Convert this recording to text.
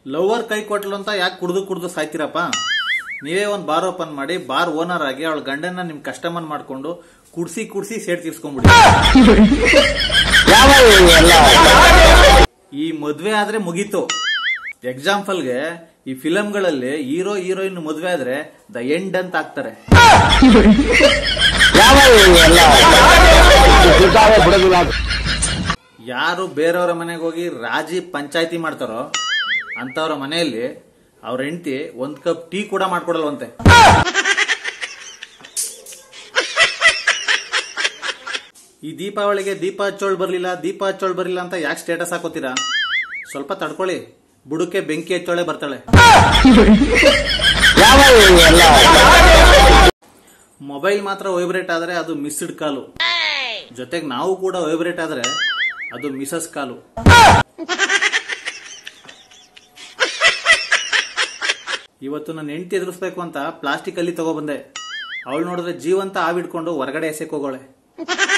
lover ಕೈ ಕೊಟ್ಲು ಅಂತ ಯಾಕೆ ಕುಡ್ದು ಕುಡ್ದು ಸಾಯ್ತೀರಪ್ಪ ನೀವೇ ಒಂದು ಬಾರ್ ಓಪನ್ ಮಾಡಿ ಬಾರ್ ಓನರ್ ಆಗಿ ಅವಳ ಗಂಡನ ನಿಮ್ ಕಸ್ಟಮರ್ ಮಾಡ್ಕೊಂಡು ಕುಡ್ಸಿ ಕುಡ್ಸಿ ಸೇಡ್ ತೀರ್ಸ್ಕೊಂಡ್ಬಿಡಿ ಈ ಮದ್ವೆ ಆದ್ರೆ ಮುಗೀತು ಎಕ್ಸಾಂಪಲ್ಗೆ ಈ ಫಿಲಂಗಳಲ್ಲಿ ಹೀರೋ ಹೀರೋಯಿನ್ ಮದ್ವೆ ಆದ್ರೆ ದ ಎಂಡ್ ಅಂತ ಹಾಕ್ತಾರೆ ಯಾರು ಬೇರೆಯವರ ಮನೆಗೆ ಹೋಗಿ ರಾಜಿ ಪಂಚಾಯತಿ ಮಾಡ್ತಾರೋ ಅಂತವ್ರ ಮನೆಯಲ್ಲಿ ಅವ್ರ ಹೆಂಡತಿ ಒಂದ್ ಕಪ್ ಟೀ ಕೂಡ ಮಾಡ್ಕೊಡಲ್ವಂತೆ ಈ ದೀಪಾವಳಿಗೆ ದೀಪ ಹಚ್ಚೋಳ್ ಬರ್ಲಿಲ್ಲ ದೀಪ ಹಚ್ಚೋಳ್ ಬರ್ಲಿಲ್ಲ ಅಂತ ಯಾಕೆ ಸ್ಟೇಟಸ್ ಹಾಕೋತೀರಾ ಸ್ವಲ್ಪ ತಡ್ಕೊಳ್ಳಿ ಬುಡಕ್ಕೆ ಬೆಂಕಿ ಹಚ್ಚೋಳೆ ಬರ್ತಾಳೆ ಮೊಬೈಲ್ ಮಾತ್ರ ವೈಬ್ರೇಟ್ ಆದ್ರೆ ಅದು ಮಿಸ್ಡ್ ಕಾಲು ಜೊತೆಗೆ ನಾವು ಕೂಡ ವೈಬ್ರೇಟ್ ಆದ್ರೆ ಅದು ಮಿಸಸ್ ಕಾಲು ಇವತ್ತು ನನ್ನ ಹೆಂಡತಿ ಎದುರಿಸ್ಬೇಕು ಅಂತ ಪ್ಲಾಸ್ಟಿಕ್ ಅಲ್ಲಿ ತಗೊಬಂದೆ ಅವಳು ನೋಡಿದ್ರೆ ಜೀವಂತ ಆವಿಡ್ಕೊಂಡು ಹೊರಗಡೆ ಎಸೆಕ್ ಹೋಗೋಳೆ